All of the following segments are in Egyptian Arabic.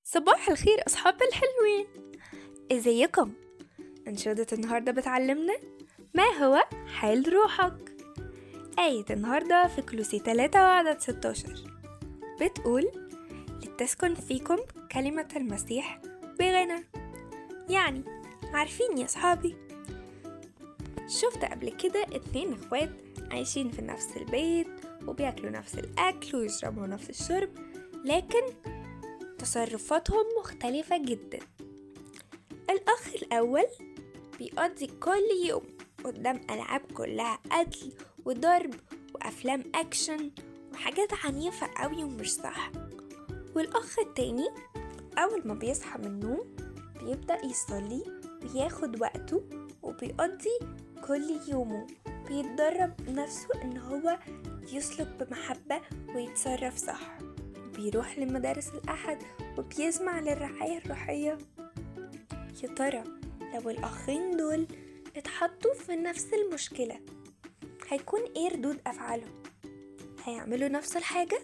صباح الخير أصحاب الحلوين إزيكم؟ أنشودة النهاردة بتعلمنا ما هو حال روحك آية النهاردة في كلوسي 3 وعدد 16 بتقول لتسكن فيكم كلمة المسيح بغنى يعني عارفين يا صحابي شفت قبل كده اتنين اخوات عايشين في نفس البيت وبياكلوا نفس الأكل ويشربوا نفس الشرب لكن تصرفاتهم مختلفة جدا الأخ الأول بيقضي كل يوم قدام ألعاب كلها قتل وضرب وأفلام أكشن وحاجات عنيفة قوي ومش صح والأخ التاني أول ما بيصحى من النوم بيبدأ يصلي بياخد وقته وبيقضي كل يومه بيتدرب نفسه إن هو يسلك بمحبة ويتصرف صح بيروح لمدارس الأحد وبيسمع للرعاية الروحية يا ترى لو الأخين دول اتحطوا في نفس المشكلة هيكون ايه ردود أفعالهم هيعملوا نفس الحاجة؟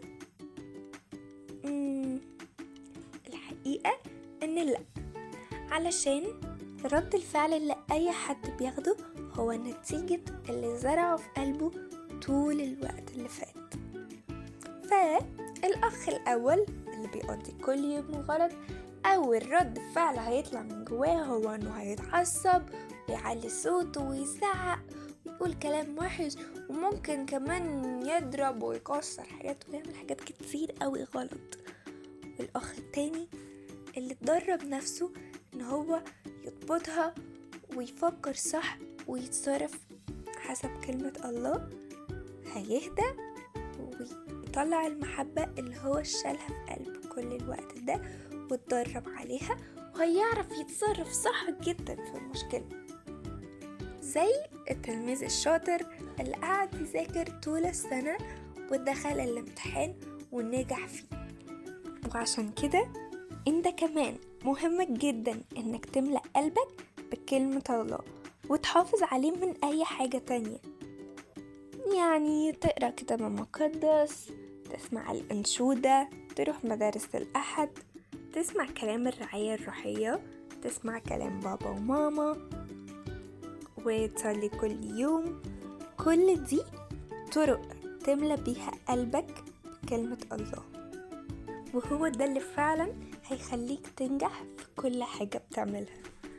مم. الحقيقة إن لأ علشان رد الفعل اللي أي حد بياخده هو نتيجة اللي زرعه في قلبه طول الوقت اللي فات فالأخ الأول اللي بيقضي كل يوم غلط أول رد فعل هيطلع من جواه هو إنه هيتعصب ويعلي صوته ويزعق ويقول كلام وحش وممكن كمان يضرب ويكسر حاجات ويعمل حاجات كتير قوي غلط والأخ التاني اللي اتدرب نفسه إن هو يضبطها ويفكر صح ويتصرف حسب كلمة الله هيهدى ويطلع المحبة اللي هو شالها في قلبه كل الوقت ده واتدرب عليها وهيعرف يتصرف صح جدا في المشكلة زي التلميذ الشاطر اللي قعد يذاكر طول السنة ودخل الامتحان ونجح فيه وعشان كده انت كمان مهم جدا انك تملأ قلبك بكلمة الله وتحافظ عليه من اي حاجة تانية يعني تقرأ كتاب مقدس تسمع الأنشودة تروح مدارس الأحد تسمع كلام الرعاية الروحية تسمع كلام بابا وماما وتصلي كل يوم كل دي طرق تملى بيها قلبك بكلمة الله وهو ده اللي فعلا هيخليك تنجح في كل حاجة بتعملها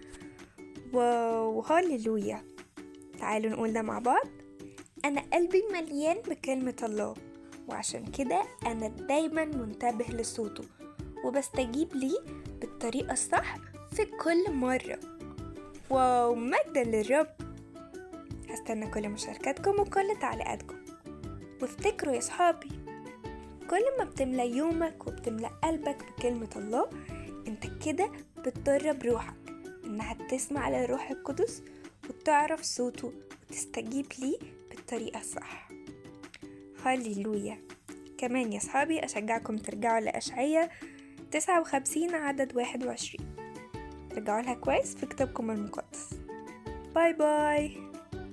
واو هاليلويا تعالوا نقول ده مع بعض أنا قلبي مليان بكلمة الله وعشان كده أنا دايما منتبه لصوته وبستجيب ليه بالطريقة الصح في كل مرة واو مجدا للرب هستنى كل مشاركاتكم وكل تعليقاتكم وافتكروا يا صحابي كل ما بتملى يومك وبتملى قلبك بكلمة الله انت كده بتدرب روحك انها تسمع للروح القدس وتعرف صوته وتستجيب ليه بالطريقة الصح هاليلويا كمان يا صحابي أشجعكم ترجعوا لأشعية تسعة وخمسين عدد واحد وعشرين ترجعوا لها كويس في كتابكم المقدس باي باي